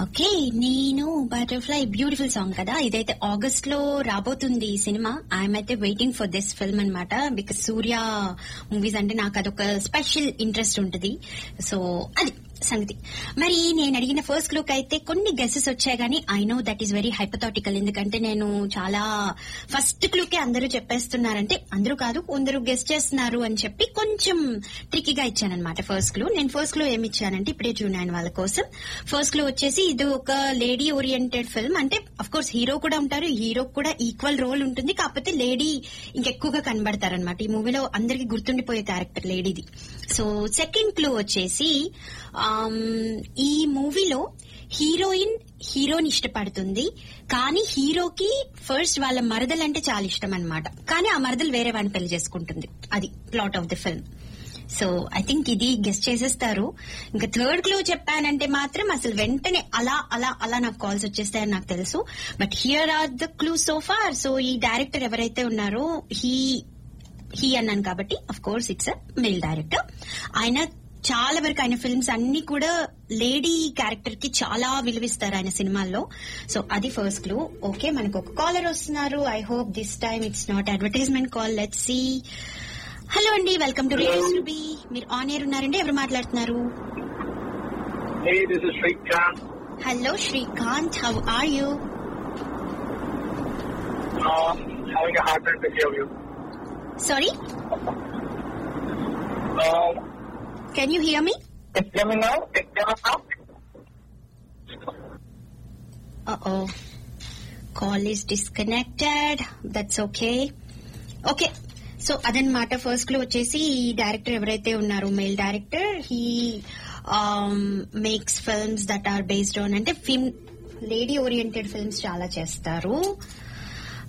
Okay నేను butterfly beautiful song కదా ఇదైతే ఆగస్ట్ లో రాబోతుంది ఈ సినిమా ఐఎమ్ అయితే వెయిటింగ్ ఫర్ దిస్ ఫిల్మ్ అనమాట బికాస్ సూర్య మూవీస్ అంటే నాకు అదొక స్పెషల్ ఇంట్రెస్ట్ ఉంటుంది సో అది సంగతి మరి నేను అడిగిన ఫస్ట్ క్లూక్ అయితే కొన్ని గెసెస్ వచ్చాయి కానీ I know that is very hypothetical ఎందుకంటే నేను చాలా ఫస్ట్ క్లూకే అందరూ చెప్పేస్తున్నారంటే అందరూ కాదు కొందరు గెస్ట్ చేస్తున్నారు అని చెప్పి కొంచెం ట్రికీగా ఇచ్చానమాట ఫస్ట్ క్లూ నేను ఫస్ట్ క్లూ ఏమి ఇచ్చానంటే ఇప్పుడే చూడాను వాళ్ళ కోసం ఫస్ట్ క్లూ వచ్చేసి ఇది ఒక లేడీ ఓరియంటెడ్ ఫిల్మ్ అంటే అఫ్ కోర్స్ హీరో కూడా ఉంటారు హీరో కూడా ఈక్వల్ రోల్ ఉంటుంది కాకపోతే లేడీ ఇంకెక్కువగా కనబడతారనమాట ఈ మూవీలో అందరికి గుర్తుండిపోయే క్యారెక్టర్ లేడీది సో సెకండ్ క్లూ వచ్చేసి ఆమ్, ఈ మూవీలో హీరోయిన్ హీరోని ఇష్టపడుతుంది కానీ హీరోకి ఫస్ట్ వాళ్ళ మరదలు అంటే చాలా ఇష్టం అన్నమాట కానీ ఆ మరదలు వేరే వాడిని పెళ్లి చేసుకుంటుంది అది plot of the film so I think ఇది గెస్ట్ చేసేస్తారు ఇంకా థర్డ్ క్లూ చెప్పానంటే మాత్రం అసలు వెంటనే అలా అలా అలా నాకు కాల్స్ వచ్చేస్తాయని నాకు తెలుసు but here are the clue so far so ఈ డైరెక్టర్ ఎవరైతే ఉన్నారో హీ హీ అన్నాను కాబట్టి of course it's a male director ఆయన చాలా వరకు ఆయన ఫిల్మ్స్ అన్ని కూడా లేడీ క్యారెక్టర్ కి చాలా విలువిస్తారు ఆయన సినిమాల్లో సో అది ఫస్ట్ క్లూ ఓకే మనకు ఒక కాలర్ వస్తున్నారు I hope this time it's not advertisement call let see hello అండి వెల్కమ్ టు రేడియో బి మీరు ఆన్ ఎయిర్ ఉన్నారండి ఎవరు మాట్లాడుతున్నారు Hey, this is Shrikant. Hello Shrikant how are you Um, having a hard time to hear you. Sorry Um, can you hear me can you hear me now? Can you hear me now? Uh-oh. Call is disconnected. That's okay. Okay so అదనమాట first clue వచ్చేసి ఈ director ఎవరైతే ఉన్నారు male director he makes films that are based on అంటే film lady oriented films చాలా చేస్తారు